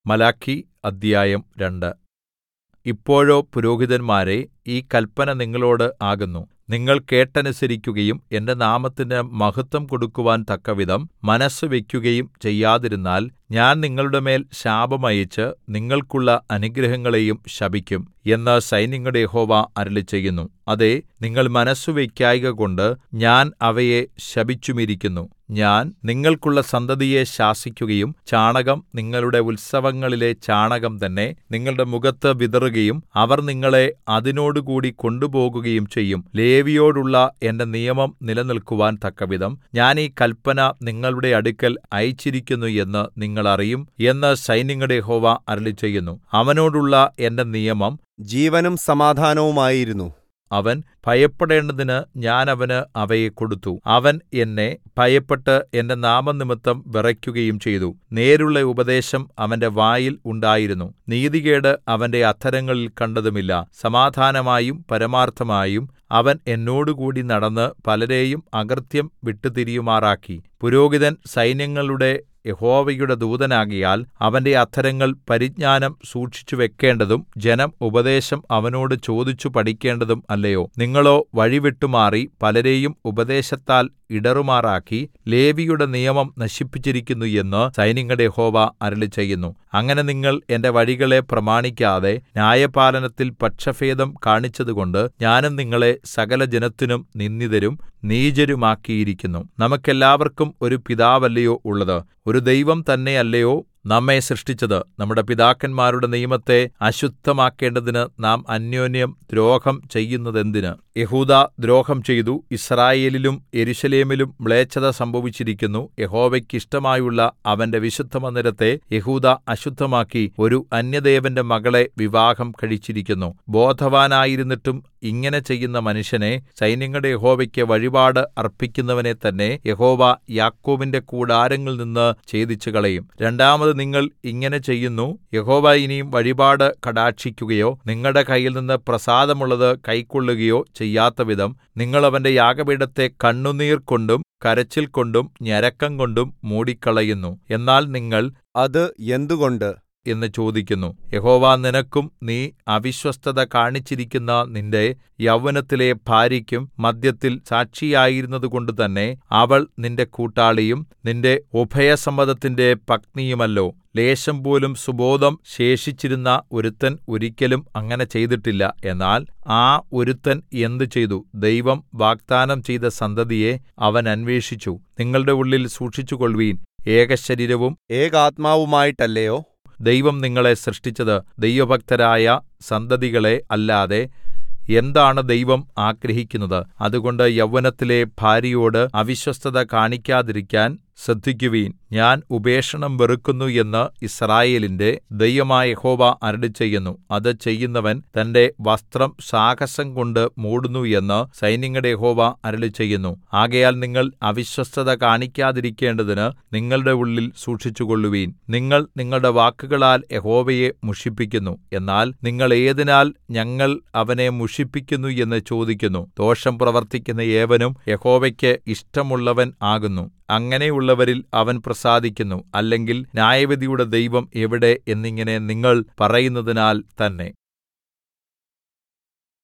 മലാക്കി അദ്ധ്യായം രണ്ട് ഇപ്പോഴോ പുരോഹിതന്മാരേ ഈ കല്പന നിങ്ങളോട് ആകുന്നു നിങ്ങൾ കേട്ടനുസരിക്കുകയും എന്റെ നാമത്തിന് മഹത്വം കൊടുക്കുവാൻ തക്കവിധം മനസ്സുവെക്കുകയും ചെയ്യാതിരുന്നാൽ ഞാൻ നിങ്ങളുടെമേൽ ശാപം അയച്ച് നിങ്ങൾക്കുള്ള അനുഗ്രഹങ്ങളെയും ശപിക്കും എന്ന് സൈന്യങ്ങളുടെ യഹോവ അരുളിച്ചെയ്യുന്നു അതേ നിങ്ങൾ മനസ്സുവെക്കായ്കകൊണ്ട് ഞാൻ അവയെ ശപിച്ചുമിരിക്കുന്നു ഞാൻ നിങ്ങൾക്കുള്ള സന്തതിയെ ശാസിക്കുകയും ചാണകം നിങ്ങളുടെ ഉത്സവങ്ങളിലെ ചാണകം തന്നെ നിങ്ങളുടെ മുഖത്ത് വിതറുകയും അവർ നിങ്ങളെ അതിനോടുകൂടി കൊണ്ടുപോകുകയും ചെയ്യും ലേവിയോടുള്ള എന്റെ നിയമം നിലനിൽക്കുവാൻ തക്കവിധം ഞാൻ ഈ കല്പന നിങ്ങളുടെ അടുക്കൽ അയച്ചിരിക്കുന്നു എന്ന് നിങ്ങൾ അറിയും എന്ന് സൈന്യങ്ങളുടെ യഹോവ അരുളിച്ചെയ്യുന്നു അവനോടുള്ള എന്റെ നിയമം ജീവനും സമാധാനവുമായിരുന്നു അവൻ ഭയപ്പെടേണ്ടതിന് ഞാൻ അവന് അവയെ കൊടുത്തു അവൻ എന്നെ ഭയപ്പെട്ട് എന്റെ നാമംനിമിത്തം വിറയ്ക്കുകയും ചെയ്തു നേരുള്ള ഉപദേശം അവന്റെ വായിൽ ഉണ്ടായിരുന്നു നീതികേട് അവന്റെ അധരങ്ങളിൽ കണ്ടതുമില്ല സമാധാനമായും പരമാർത്ഥമായും അവൻ എന്നോടുകൂടി നടന്ന് പലരെയും അകൃത്യം വിട്ടുതിരിയുമാറാക്കി പുരോഹിതൻ സൈന്യങ്ങളുടെ യഹോവയുടെ ദൂതനാകയാൽ അവന്റെ അധരങ്ങൾ പരിജ്ഞാനം സൂക്ഷിച്ചുവെക്കേണ്ടതും ജനം ഉപദേശം അവനോട് ചോദിച്ചു പഠിക്കേണ്ടതും അല്ലയോ നിങ്ങളോ വഴിവിട്ടുമാറി പലരെയും ഉപദേശത്താൽ ഇടറുമാറാക്കി ലേവിയുടെ നിയമം നശിപ്പിച്ചിരിക്കുന്നു എന്ന് സൈന്യങ്ങളുടെ യഹോവ അരുളിച്ചെയ്യുന്നു അങ്ങനെ നിങ്ങൾ എന്റെ വഴികളെ പ്രമാണിക്കാതെ ന്യായപാലനത്തിൽ പക്ഷഭേദം കാണിച്ചതുകൊണ്ട് ഞാനും നിങ്ങളെ സകലജനത്തിനും നിന്ദിതരും നീചരുമാക്കിയിരിക്കുന്നു നമുക്കെല്ലാവർക്കും ഒരു പിതാവല്ലയോ ഉള്ളത് ഒരു ദൈവം തന്നെയല്ലയോ നമ്മെ സൃഷ്ടിച്ചത് നമ്മുടെ പിതാക്കന്മാരുടെ നിയമത്തെ അശുദ്ധമാക്കേണ്ടതിന് നാം അന്യോന്യം ദ്രോഹം ചെയ്യുന്നതെന്തിന് യഹൂദാ ദ്രോഹം ചെയ്തു യിസ്രായേലിലും യെരൂശലേമിലും മ്ലേച്ഛത സംഭവിച്ചിരിക്കുന്നു യഹോവയ്ക്ക് ഇഷ്ടമായുള്ള അവന്റെ വിശുദ്ധമന്ദിരത്തെ യഹൂദാ അശുദ്ധമാക്കി ഒരു അന്യദേവന്റെ മകളെ വിവാഹം കഴിച്ചിരിക്കുന്നു ബോധവാനായിരുന്നിട്ടും ഇങ്ങനെ ചെയ്യുന്ന മനുഷ്യനെ സൈന്യങ്ങളുടെ യഹോവയ്ക്ക് വഴിപാട് അർപ്പിക്കുന്നവനെ തന്നെ യഹോവ യാക്കോബിന്റെ കൂടാരങ്ങളിൽ നിന്ന് ഛേദിച്ചുകളയും രണ്ടാമത് നിങ്ങൾ ഇങ്ങനെ ചെയ്യുന്നു യഹോവ ഇനിയും വഴിപാട് കടാക്ഷിക്കുകയോ നിങ്ങളുടെ കയ്യിൽ നിന്ന് പ്രസാദമുള്ളത് കൈക്കൊള്ളുകയോ ചെയ്യാത്തവിധം നിങ്ങൾ അവന്റെ യാഗപീഠത്തെ കണ്ണുനീർ കൊണ്ടും കരച്ചിൽ കൊണ്ടും ഞരക്കം കൊണ്ടും മൂടിക്കളയുന്നു എന്നാൽ നിങ്ങൾ അത് എന്തുകൊണ്ട് എന്ന് ചോദിക്കുന്നു യഹോവ നിനക്കും നീ അവിശ്വസ്തത കാണിച്ചിരിക്കുന്ന നിന്റെ യൗവനത്തിലെ ഭാര്യയ്ക്കും മദ്യത്തിൽ സാക്ഷിയായിരുന്നതുകൊണ്ട് തന്നെ അവൾ നിന്റെ കൂട്ടാളിയും നിന്റെ ഉഭയസമ്മതത്തിന്റെ പത്നിയുമല്ലോ ലേശം പോലും സുബോധം ശേഷിച്ചിരുന്ന ഒരുത്തൻ ഒരിക്കലും അങ്ങനെ ചെയ്തിട്ടില്ല എന്നാൽ ആ ഒരുത്തൻ എന്ത് ചെയ്തു ദൈവം വാഗ്ദാനം ചെയ്ത സന്തതിയെ അവൻ അന്വേഷിച്ചു നിങ്ങളുടെ ഉള്ളിൽ സൂക്ഷിച്ചുകൊള്ളുവീൻ ഏകശരീരവും ഏകാത്മാവുമായിട്ടല്ലയോ ദൈവം നിങ്ങളെ സൃഷ്ടിച്ചത് ദൈവഭക്തരായ സന്തതികളെ അല്ലാതെ എന്താണ് ദൈവം ആഗ്രഹിക്കുന്നത് അതുകൊണ്ട് യൗവനത്തിലെ ഭാര്യയോട് അവിശ്വസ്തത കാണിക്കാതിരിക്കാൻ ശ്രദ്ധിക്കുവിൻ ഞാൻ ഉപേക്ഷണം വെറുക്കുന്നു എന്ന് യിസ്രായേലിന്റെ ദൈവമായ യഹോവ അരുളിച്ചെയ്യുന്നു അത് ചെയ്യുന്നവൻ തന്റെ വസ്ത്രം സാഹസം കൊണ്ട് മൂടുന്നു എന്ന് സൈന്യങ്ങളുടെ യഹോവ അരുളിച്ചെയ്യുന്നു ആകയാൽ നിങ്ങൾ അവിശ്വസ്തത കാണിക്കാതിരിക്കേണ്ടതിന് നിങ്ങളുടെ ഉള്ളിൽ സൂക്ഷിച്ചുകൊള്ളുവീൻ നിങ്ങൾ നിങ്ങളുടെ വാക്കുകളാൽ യഹോവയെ മുഷിപ്പിക്കുന്നു എന്നാൽ നിങ്ങൾ ഏതിനാൽ ഞങ്ങൾ അവനെ മുഷിപ്പിക്കുന്നു എന്ന് ചോദിക്കുന്നു ദോഷം പ്രവർത്തിക്കുന്ന ഏവനും യഹോവയ്ക്ക് ഇഷ്ടമുള്ളവൻ ആകുന്നു അങ്ങനെയുള്ളവരിൽ അവൻ പ്രസാദിക്കുന്നു അല്ലെങ്കിൽ ന്യായവിധിയുടെ ദൈവം എവിടെ എന്നിങ്ങനെ നിങ്ങൾ പറയുന്നതിനാൽ തന്നെ